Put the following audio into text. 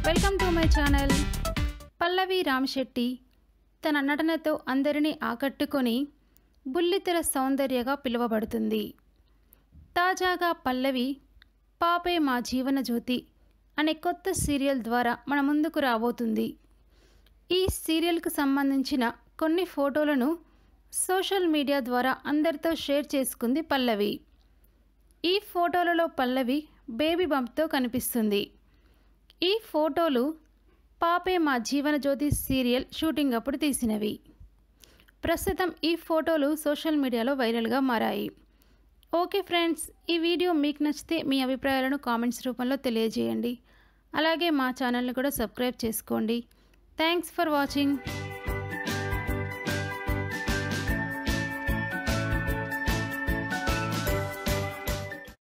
welcome to my channel Pallavi Ramashetty తన నటనతో అందరినీ ఆకట్టుకొని బుల్లితెర సౌందర్యగా పిలువబడుతుంది తాజాగా పల్లవి పాపే మా జీవన జ్యోతి అనే కొత్త సీరియల్ ద్వారా మన ముందుకు రాబోతుంది ఈ సీరియల్కు సంబంధించిన కొన్ని ఫోటోలను సోషల్ మీడియా ద్వారా అందరితో షేర్ చేసుకుంది పల్లవి ఈ ఫోటోలలో పల్లవి బేబీ బంప్తో కనిపిస్తుంది ఈ ఫోటోలు పాపే మా జీవన జ్యోతి సీరియల్ షూటింగ్ అప్పుడు తీసినవి ప్రస్తుతం ఈ ఫోటోలు సోషల్ మీడియాలో వైరల్గా మారాయి ఓకే ఫ్రెండ్స్ ఈ వీడియో మీకు నచ్చితే మీ అభిప్రాయాలను కామెంట్స్ రూపంలో తెలియజేయండి అలాగే మా ఛానల్ని కూడా సబ్స్క్రైబ్ చేసుకోండి థ్యాంక్స్ ఫర్ వాచింగ్